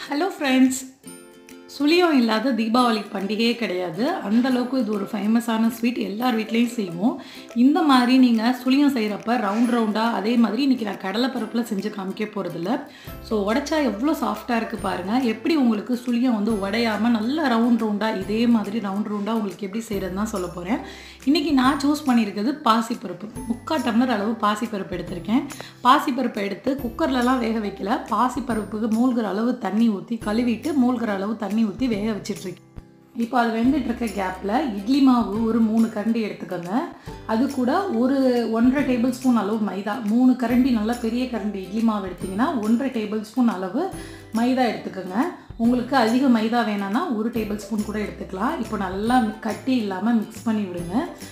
hello friends சுழியம் இல்லாத தீபாவளி பண்டிகையே கிடையாது அந்த அளவுக்கு இது ஒரு ஃபேமஸான ஸ்வீட் எல்லார் வீட்லேயும் செய்வோம் இந்த மாதிரி நீங்கள் சுழியம் செய்கிறப்ப ரவுண்ட் ரவுண்டாக அதே மாதிரி இன்றைக்கி நான் கடலைப்பருப்பில் செஞ்சு காமிக்க போகிறதில்ல ஸோ உடைச்சா எவ்வளோ சாஃப்டாக இருக்குது பாருங்கள் எப்படி உங்களுக்கு சுழியம் வந்து உடையாமல் நல்லா ரவுண்ட் ரவுண்டாக இதே மாதிரி ரவுண்ட் ரவுண்டாக உங்களுக்கு எப்படி செய்கிறதுன்னு தான் சொல்ல போகிறேன் இன்றைக்கி நான் சூஸ் பண்ணியிருக்கிறது பாசிப்பருப்பு முக்கால் டம்ளர் அளவு பாசிப்பருப்பு எடுத்திருக்கேன் பாசிப்பருப்பை எடுத்து குக்கர்லலாம் வேக வைக்கல பாசிப்பருப்புக்கு மூழ்கிற அளவு தண்ணி ஊற்றி கழுவிட்டு மூழ்கிற அளவு தண்ணி ஊற்றி வேக வச்சிட்ருக்கேன் இப்போ அது வெந்துட்டு இருக்க கேப்பில் இட்லி மாவு ஒரு மூணு கரண்டி எடுத்துக்கோங்க அது கூட ஒரு ஒன்றரை டேபிள் ஸ்பூன் அளவு மைதா மூணு கரண்டி நல்லா பெரிய கரண்டி இட்லி மாவு எடுத்திங்கன்னா ஒன்றரை டேபிள் ஸ்பூன் அளவு மைதா எடுத்துக்கோங்க உங்களுக்கு அதிக மைதா வேணான்னா ஒரு டேபிள் ஸ்பூன் கூட எடுத்துக்கலாம் இப்போ நல்லா கட்டி இல்லாமல் மிக்ஸ் பண்ணி விடுங்க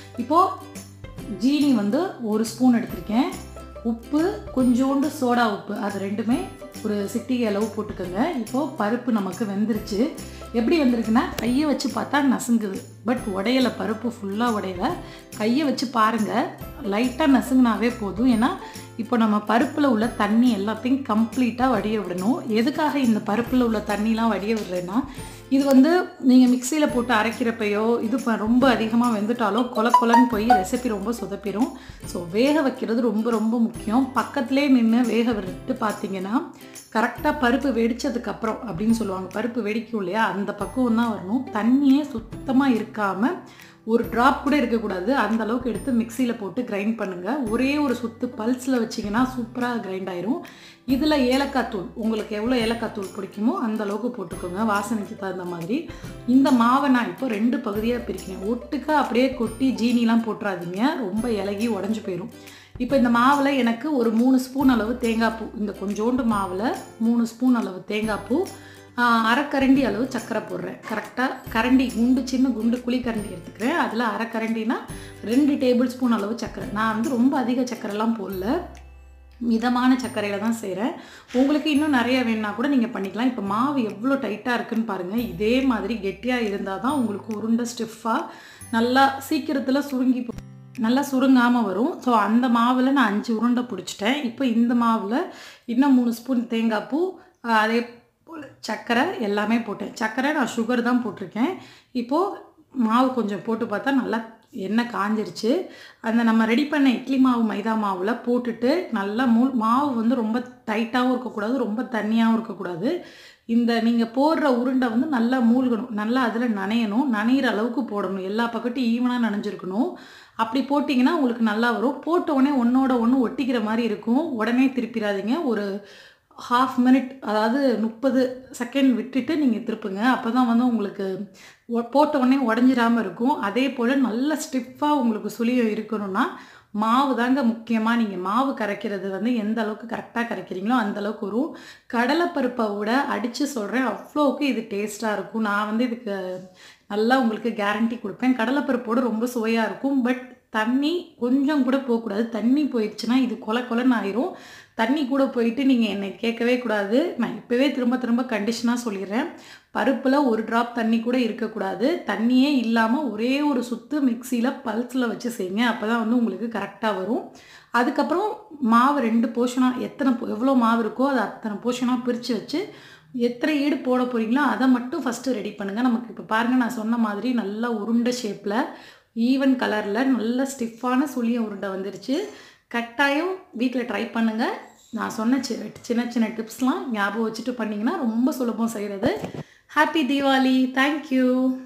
இப்போது ஜீனி வந்து ஒரு ஸ்பூன் எடுத்திருக்கேன் உப்பு கொஞ்சோண்டு சோடா உப்பு அது ரெண்டுமே ஒரு சிட்டிகை அளவு போட்டுக்கோங்க இப்போது பருப்பு நமக்கு வெந்துருச்சு எப்படி வந்திருக்குன்னா கையை வச்சு பார்த்தா நசுங்குது பட் உடையலை பருப்பு ஃபுல்லாக உடையல கையை வச்சு பாருங்கள் லைட்டாக நசுங்கினாவே போதும் ஏன்னா இப்போ நம்ம பருப்பில் உள்ள தண்ணி எல்லாத்தையும் கம்ப்ளீட்டாக வடிய விடணும் எதுக்காக இந்த பருப்பில் உள்ள தண்ணிலாம் வடிய விடுறேன்னா இது வந்து நீங்கள் மிக்சியில் போட்டு அரைக்கிறப்பையோ இது இப்போ ரொம்ப அதிகமாக வெந்துட்டாலோ கொல கொலன்னு போய் ரெசிபி ரொம்ப சொதப்பிடும் ஸோ வேக வைக்கிறது ரொம்ப ரொம்ப முக்கியம் பக்கத்துலேயே நின்று வேக விட்டு பார்த்தீங்கன்னா கரெக்டாக பருப்பு வெடித்ததுக்கப்புறம் அப்படின்னு சொல்லுவாங்க பருப்பு வெடிக்கும் இல்லையா அந்த பக்குவம் தான் வரணும் தண்ணியே சுத்தமாக இருக்காமல் ஒரு ட்ராப் கூட இருக்கக்கூடாது அந்த அளவுக்கு எடுத்து மிக்சியில் போட்டு கிரைண்ட் பண்ணுங்கள் ஒரே ஒரு சுத்து பல்ஸில் வச்சிங்கன்னா சூப்பராக கிரைண்ட் ஆயிரும் இதில் ஏலக்காய் தூள் உங்களுக்கு எவ்வளோ ஏலக்காய் தூள் பிடிக்குமோ அந்த அளவுக்கு போட்டுக்கோங்க வாசனைக்கு தகுந்த மாதிரி இந்த மாவை நான் இப்போ ரெண்டு பகுதியாக பிரிக்கிறேன் ஒட்டுக்கா அப்படியே கொட்டி ஜீனிலாம் போட்டுறாதீங்க ரொம்ப இலகி உடஞ்சி போயிடும் இப்போ இந்த மாவில் எனக்கு ஒரு மூணு ஸ்பூன் அளவு தேங்காய் பூ இந்த கொஞ்சோண்டு மாவில் மூணு ஸ்பூன் அளவு தேங்காய் பூ அரைக்கரண்டி அளவு சர்க்கரை போடுறேன் கரெக்டாக கரண்டி குண்டு சின்ன குண்டு குழி கரண்டி எடுத்துக்கிறேன் அதில் அரைக்கரண்டினா ரெண்டு டேபிள் ஸ்பூன் அளவு சர்க்கரை நான் வந்து ரொம்ப அதிக சர்க்கரைலாம் போடல மிதமான சர்க்கரையில் தான் செய்கிறேன் உங்களுக்கு இன்னும் நிறைய வேணுன்னா கூட நீங்கள் பண்ணிக்கலாம் இப்போ மாவு எவ்வளோ டைட்டாக இருக்குன்னு பாருங்கள் இதே மாதிரி கெட்டியாக இருந்தால் தான் உங்களுக்கு உருண்டை ஸ்டிஃபாக நல்லா சீக்கிரத்தில் சுருங்கி நல்லா சுருங்காமல் வரும் ஸோ அந்த மாவில் நான் அஞ்சு உருண்டை பிடிச்சிட்டேன் இப்போ இந்த மாவில் இன்னும் மூணு ஸ்பூன் தேங்காய் பூ அதே போல் சர்க்கரை எல்லாமே போட்டேன் சர்க்கரை நான் சுகர் தான் போட்டிருக்கேன் இப்போது மாவு கொஞ்சம் போட்டு பார்த்தா நல்லா எண்ணெய் காஞ்சிருச்சு அந்த நம்ம ரெடி பண்ண இட்லி மாவு மைதா மாவில் போட்டுட்டு நல்லா மூ மாவு வந்து ரொம்ப டைட்டாகவும் இருக்கக்கூடாது ரொம்ப தண்ணியாகவும் இருக்கக்கூடாது இந்த நீங்கள் போடுற உருண்டை வந்து நல்லா மூழ்கணும் நல்லா அதில் நனையணும் நனையிற அளவுக்கு போடணும் எல்லா பக்கட்டும் ஈவனாக நனைஞ்சிருக்கணும் அப்படி போட்டிங்கன்னா உங்களுக்கு நல்லா வரும் போட்ட உடனே ஒன்றோட ஒன்று ஒட்டிக்கிற மாதிரி இருக்கும் உடனே திருப்பிடாதீங்க ஒரு ஹாஃப் மினிட் அதாவது முப்பது செகண்ட் விட்டுட்டு நீங்கள் திருப்புங்க அப்போ தான் வந்து உங்களுக்கு போட்ட உடனே உடஞ்சிராமல் இருக்கும் அதே போல் நல்ல ஸ்டிஃபாக உங்களுக்கு சுழியம் இருக்கணும்னா மாவு தாங்க முக்கியமாக நீங்கள் மாவு கரைக்கிறது வந்து எந்த அளவுக்கு கரெக்டாக கரைக்கிறீங்களோ அந்த அளவுக்கு வரும் கடலைப்பருப்பை விட அடித்து சொல்கிறேன் அவ்வளோவுக்கு இது டேஸ்ட்டாக இருக்கும் நான் வந்து இதுக்கு நல்லா உங்களுக்கு கேரண்டி கொடுப்பேன் கடலைப்பருப்போடு ரொம்ப சுவையாக இருக்கும் பட் தண்ணி கொஞ்சம் கூட போகக்கூடாது தண்ணி போயிடுச்சுன்னா இது கொல கொலன்னு ஆயிரும் தண்ணி கூட போயிட்டு நீங்கள் என்னை கேட்கவே கூடாது நான் இப்போவே திரும்ப திரும்ப கண்டிஷனாக சொல்லிடுறேன் பருப்பில் ஒரு ட்ராப் தண்ணி கூட இருக்கக்கூடாது தண்ணியே இல்லாமல் ஒரே ஒரு சுத்து மிக்சியில் பல்ஸில் வச்சு செய்யுங்க அப்போ தான் வந்து உங்களுக்கு கரெக்டாக வரும் அதுக்கப்புறம் மாவு ரெண்டு போர்ஷனாக எத்தனை எவ்வளோ மாவு இருக்கோ அதை அத்தனை போர்ஷனாக பிரித்து வச்சு எத்தனை ஈடு போட போகிறீங்களோ அதை மட்டும் ஃபஸ்ட்டு ரெடி பண்ணுங்கள் நமக்கு இப்போ பாருங்கள் நான் சொன்ன மாதிரி நல்லா உருண்டை ஷேப்பில் ஈவன் கலரில் நல்ல ஸ்டிஃபான சுழிய உருண்டை வந்துருச்சு கட்டாயம் வீட்டில் ட்ரை பண்ணுங்கள் நான் சொன்ன சின்ன சின்ன டிப்ஸ்லாம் ஞாபகம் வச்சுட்டு பண்ணிங்கன்னா ரொம்ப சுலபம் செய்கிறது ஹாப்பி தீபாவளி தேங்க்யூ